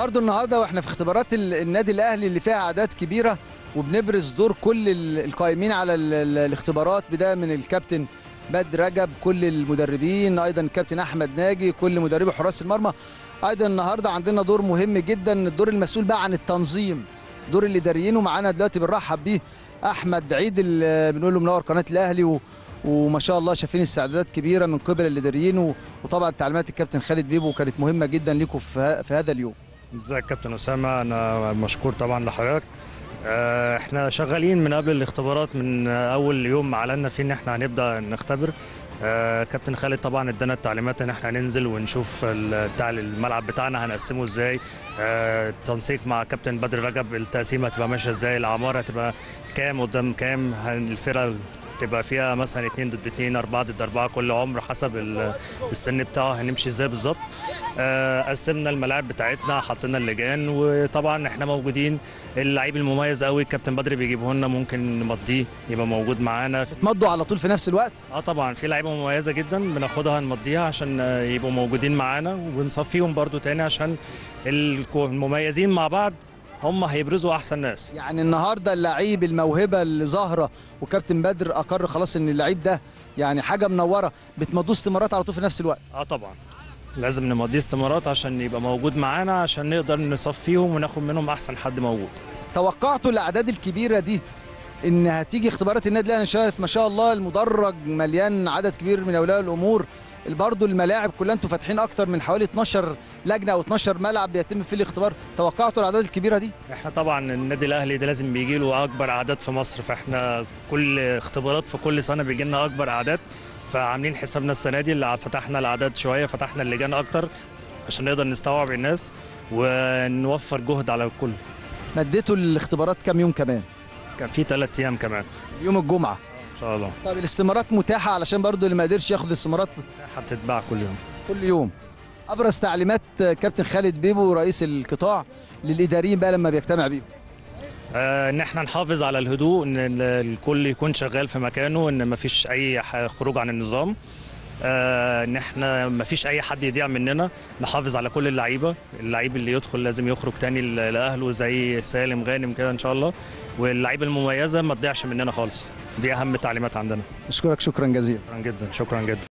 برضو النهارده واحنا في اختبارات ال- النادي الاهلي اللي فيها اعداد كبيره وبنبرز دور كل ال- القائمين على ال- ال- الاختبارات بدايه من الكابتن بدر رجب كل المدربين ايضا الكابتن احمد ناجي كل مدربي حراس المرمى ايضا النهارده عندنا دور مهم جدا الدور المسؤول بقى عن التنظيم دور الاداريين ومعانا دلوقتي بنرحب بيه احمد عيد اللي بنقول له منور قناه الاهلي و وما شاء الله شايفين استعدادات كبيره من قبل الاداريين و- وطبعا تعليمات الكابتن خالد بيبو كانت مهمه جدا لكم في, ه- في هذا اليوم ازيك كابتن اسامه انا مشكور طبعا لحضرتك آه، احنا شغالين من قبل الاختبارات من اول يوم اعلنا فيه ان احنا هنبدا نختبر آه، كابتن خالد طبعا ادانا التعليمات ان احنا هننزل ونشوف ال- بتاع الملعب بتاعنا هنقسمه ازاي آه، التنسيق مع كابتن بدر رجب التقسيمه هتبقى ماشيه ازاي الاعمار هتبقى كام قدام كام هن- الفرقه تبقى فيها مثلا اتنين ضد اتنين اربعه ضد اربعه كل عمر حسب ال- السن بتاعه هنمشي ازاي بالظبط آه، قسمنا الملاعب بتاعتنا حطينا اللجان وطبعا احنا موجودين اللعيب المميز قوي الكابتن بدري بيجيبه لنا ممكن نمضيه يبقى موجود معانا تمضوا على طول في نفس الوقت اه طبعا في لعيبه مميزه جدا بناخدها نمضيها عشان آه، يبقوا موجودين معانا وبنصفيهم برضو تاني عشان الكو- المميزين مع بعض هم هيبرزوا احسن ناس يعني النهارده اللعيب الموهبه اللي ظاهره وكابتن بدر اقر خلاص ان اللعيب ده يعني حاجه منوره بتمضوا استمارات على طول في نفس الوقت اه طبعا لازم نمضيه استمارات عشان يبقى موجود معانا عشان نقدر نصفيهم وناخد منهم احسن حد موجود توقعتوا الاعداد الكبيره دي ان هتيجي اختبارات النادي الاهلي انا شايف ما شاء الله المدرج مليان عدد كبير من اولياء الامور برضه الملاعب كلها انتوا فاتحين اكتر من حوالي 12 لجنه او 12 ملعب بيتم فيه الاختبار توقعتوا الاعداد الكبيره دي احنا طبعا النادي الاهلي ده لازم بيجي له اكبر اعداد في مصر فاحنا كل اختبارات في كل سنه بيجي لنا اكبر اعداد فعاملين حسابنا السنه دي اللي فتحنا الاعداد شويه فتحنا اللجان اكتر عشان نقدر نستوعب الناس ونوفر جهد على الكل مديتوا الاختبارات كام يوم كمان كان في ثلاث ايام كمان يوم الجمعه ان شاء الله طيب الاستمارات متاحه علشان برضه اللي ما قدرش ياخد الاستمارات هتتباع كل يوم كل يوم ابرز تعليمات كابتن خالد بيبو رئيس القطاع للاداريين بقى لما بيجتمع بيهم آه، ان احنا نحافظ على الهدوء ان ال- الكل يكون شغال في مكانه ان مفيش اي ح- خروج عن النظام آه، ان احنا مفيش اي حد يضيع مننا نحافظ على كل اللعيبه اللعيب اللي يدخل لازم يخرج تاني ل- لاهله زي سالم غانم كده ان شاء الله واللعيبه المميزه ما تضيعش مننا خالص دي اهم تعليمات عندنا اشكرك شكرا جزيلا شكرا جدا شكرا جدا